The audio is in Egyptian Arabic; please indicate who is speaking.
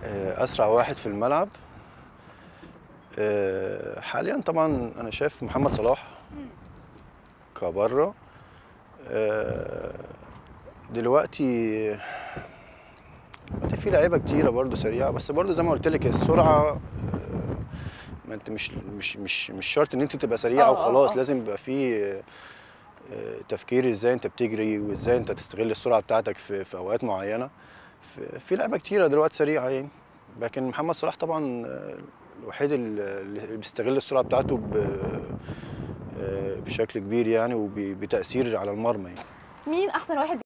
Speaker 1: آه، اسرع واحد في الملعب آه، حاليا طبعا انا شايف محمد صلاح كبره آه، دلوقتي دلوقتي في لعيبه كتيره برضو سريعه بس برضو زي ما قلت لك السرعه آه، ما انت مش مش مش مش شرط ان انت تبقى سريعه
Speaker 2: آه، آه،
Speaker 1: وخلاص
Speaker 2: آه.
Speaker 1: لازم يبقى في آه، آه، تفكير ازاي انت بتجري وازاي انت تستغل السرعه بتاعتك في, في اوقات معينه في, في لعيبه كتيره دلوقتي سريعه يعني لكن محمد صلاح طبعا آه، الوحيد اللي بيستغل السرعه بتاعته ب- آه، بشكل كبير يعني وبتاثير على المرمى يعني
Speaker 2: مين احسن واحد